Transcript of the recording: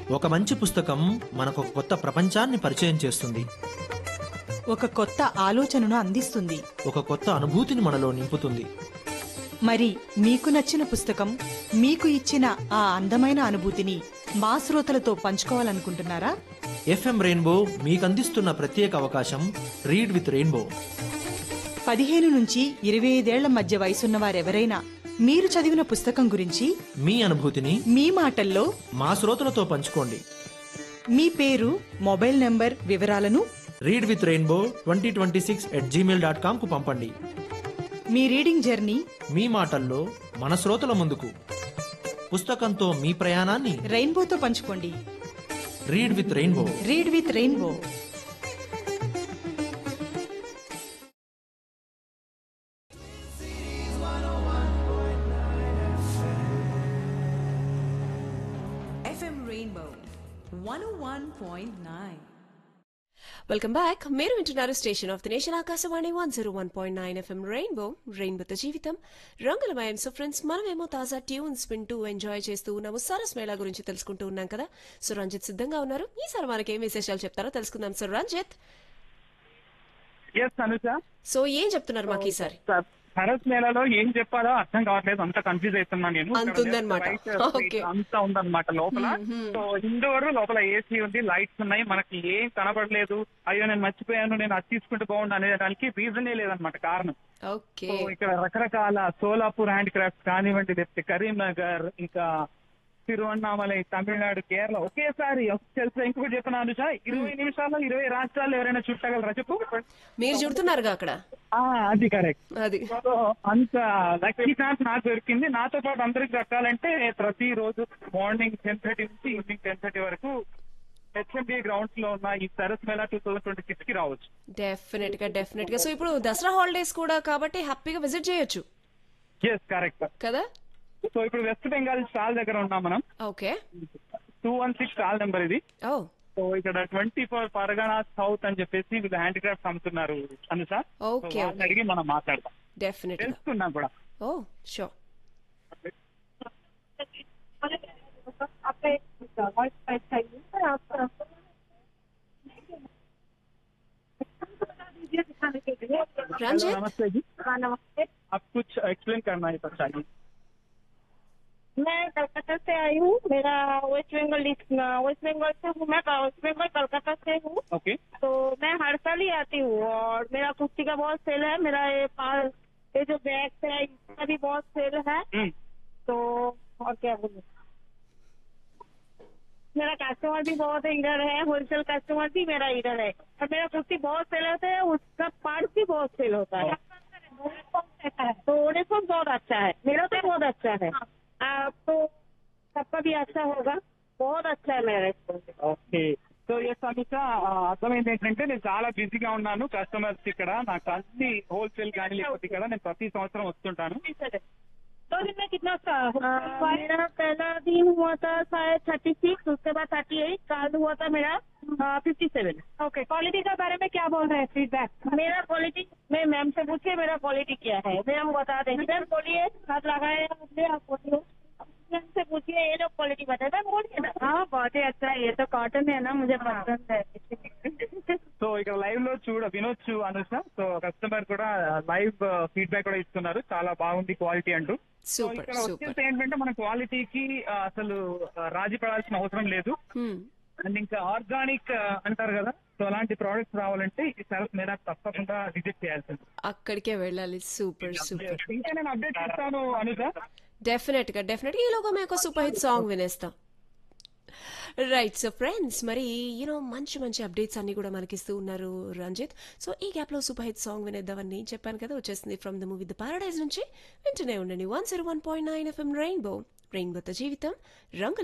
ఒక మంచి పుస్తకం మనకు ఒక కొత్త ప్రపంచాన్ని పరిచయం చేస్తుంది ఒక కొత్త ఆలోచనను అందిస్తుంది ఒక కొత్త అనుభూతిని మనలో నింపుతుంది మరి మీకు నచ్చిన పుస్తకం మీకు ఇచ్చిన ఆ అందమైన అనుభూతిని మా శ్రోతలతో పంచుకోవాలనుకుంటున్నారా ఎఫ్ఎం రెయిన్బో మీకు అందిస్తున్న ప్రత్యేక అవకాశం రీడ్ విత్ రెయిన్బో పదిహేను నుంచి ఇరవై ఐదేళ్ల మధ్య వయసున్న వారెవరైనా మీరు చదివిన పుస్తకం గురించి మీ అనుభూతిని మీ మాటల్లో మా శ్రోతలతో పంచుకోండి మీ పేరు మొబైల్ నంబర్ వివరాలను read with rainbow twenty twenty six at Gmail dot కామ్కు పంపండి మీ రీడింగ్ జర్నీ మీ మాటల్లో మన శ్రోతల ముందుకు పుస్తకంతో మీ ప్రయాణాన్ని రెయిన్బోతో పంచుకోండి read with rainbow read with rainbow FM Rainbow 101.9. Welcome back మీరు వింటున్నారు station of the nation Akashvani one zero one point nine F M rainbow రెయిన్బోతో జీవితం రంగులమయం సో ఫ్రెండ్స్ మనమేమో తాజా ట్యూన్స్ వింటూ ఎంజాయ్ చేస్తూ ఉన్నాము సరస్ మేళా గురించి తెలుసుకుంటూ ఉన్నాం కదా సో రంజిత్ సిద్ధంగా ఉన్నారు ఈసారి మనకి ఏం విశేషాలు చెప్తారో తెలుసుకుందాం so Ranjith yes Anusha so ఏం చెప్తున్నారు మాకు ఈసారి సరస్ మేళలో ఏం చెప్పాలో అర్థం కావట్లేదు అంత కన్ఫ్యూజ్ అవుతున్నా నేను అంత ఇక్కడ ఉందన్నమాట. right, straight Okay. అంతా ఉందన్నమాట లోపల సో ఇండోర్ లోపల ఏసీ ఉంది లైట్స్ ఉన్నాయి మనకి ఏం కనపడలేదు అయ్యో నేను మర్చిపోయాను నేను అది తీసుకుంటే బాగుండు అనే దానికి రీజనే లేదన్నమాట కారణం ఓకే సో ఇక్కడ రకరకాల సోలాపూర్ హ్యాండ్ క్రాఫ్ట్స్ కానివ్వండి లేకపోతే కరీంనగర్ ఇంకా తిరువన్నామలై తమిళనాడు కేరళ ఒకేసారి తెలుసా ఇంకొకటి చెప్పిన అనుష ఇరవై నిమిషాల్లో ఇరవై రాష్ట్రాలు ఎవరైనా చుట్టగలరా చెప్పు మీరు చుడుతున్నారుగా అక్కడ ఆ, అది కరెక్ట్ అది సో అంత లక్కీ ఛాన్స్ నాకు దొరికింది నాతో పాటు అందరికి దక్కాలంటే ప్రతి రోజు మార్నింగ్ టెన్ థర్టీ నుంచి ఈవినింగ్ టెన్ థర్టీ వరకు హెచ్ఎంబి గ్రౌండ్స్ లో ఉన్న ఈ Saras Mela two thousand twenty six కి రావచ్చు డెఫినెట్ గా డెఫినెట్ గా సో ఇప్పుడు దసరా హాలిడేస్ కూడా కాబట్టి హ్యాపీగా విజిట్ చేయొచ్చు ఎస్ కరెక్ట్ కదా సో ఇప్పుడు వెస్ట్ బెంగాల్ స్టాల్ దగ్గర ఉన్నాం మనం okay two one six stall number ఇది ఓ సో ఇక్కడ ట్వంటీ ఫోర్ పరగణ సౌత్ అని చెప్పేసి వీళ్ళు హ్యాండిక్రాఫ్ట్స్ అమ్ముతున్నారు అనుసా Okay, okay. అడిగి మనం మాట్లాడదాం డెఫినెట్ గా తెలుసుకున్నాం కూడా ఓ షూర్ रंजित? नमस्ते जी आप कुछ एक्सप्लेन करना है सर चाहिए मैं कलकत्ता से आई हूँ मेरा वेस्ट बंगाल वेस्ट बंगाल से हूँ मैं वेस्ट बंगाल कलकत्ता से हूँ ओके तो मैं हर साल ही आती हूँ और मेरा कुर्ती का बहुत सेल है मेरा ये पास ये जो बैग है इसका भी बहुत सेल है हम्म तो और क्या बोलूँ मेरा कस्टमर भी बहुत है इधर है होलसेल कस्टमर भी मेरा इधर है और मेरा कुर्ती बहुत सेल होता है उसका पार्ट भी बहुत सेल होता है तो रिस्पॉन्स बहुत अच्छा है मेरा तो बहुत अच्छा है आप तो सबका भी अच्छा होगा बहुत अच्छा है मेरा response okay so yes Amita అర్థమైంది ఏంటంటే నేను చాలా బిజీగా ఉన్నాను కస్టమర్స్ ఇక్కడ నాకు అన్ని హోల్సేల్ కానీ లేకపోతే ఇక్కడ నేను ప్రతి సంవత్సరం వస్తుంటాను दो दिन में कितना सा मेरा पहला दिन हुआ था शायद थर्टी सिक्स उसके बाद थर्टी एट कल हुआ था मेरा फिफ्टी सेवन ओके क्वालिटी के बारे में क्या बोल रहे हैं फीडबैक मेरा क्वालिटी मैं मैम से पूछिए मेरा क्वालिटी क्या है मैम बता देंगे मैम बोलिए हाथ लगाए मुझे आप बोलिए मैम से पूछिए ये लोग क्वालिटी बताए मैम बोलिए ना हाँ बहुत ही अच्छा है ये तो कॉटन है ना मुझे पसंद है సో ఇక్కడ లైవ్ లో చూడ వినొచ్చు అనుష సో కస్టమర్ కూడా లైవ్ ఫీడ్బ్యాక్ కూడా ఇస్తున్నారు చాలా బాగుంది క్వాలిటీ అంటూ సో సూపర్ ఇక్కడ సూపర్ వచ్చేసి ఏంటంటే మన క్వాలిటీకి అసలు ఆ, రాజీ పడాల్సిన అవసరం లేదు అండ్ ఇంకా ఆర్గానిక్ అంటారు కదా సో అలాంటి ప్రోడక్ట్స్ రావాలంటే ఈ సరస్ మీద తప్పకుండా విజిట్ చేయాల్సింది అక్కడికే వెళ్ళాలి సూపర్ సూపర్ ఇంకా నేను అప్డేట్ ఇస్తాను అనుజ డెఫినెట్ గా డెఫినెట్ గా ఈలోగా మేము సూపర్ హిట్ సాంగ్ వినేస్తాం రైట్ సో ఫ్రెండ్స్ మరి యూనో మంచి మంచి అప్డేట్స్ అన్ని కూడా మనకిస్తూ ఉన్నారు రంజిత్ సో ఈ గ్యాప్ లో సూపర్ హిట్ సాంగ్ వినేద్దామని నేను చెప్పాను కదా వచ్చేసింది from the movie the paradise నుంచి వింటూనే ఉండండి one zero one point nine F M rainbow రెయిన్బోతో జీవితం రంగు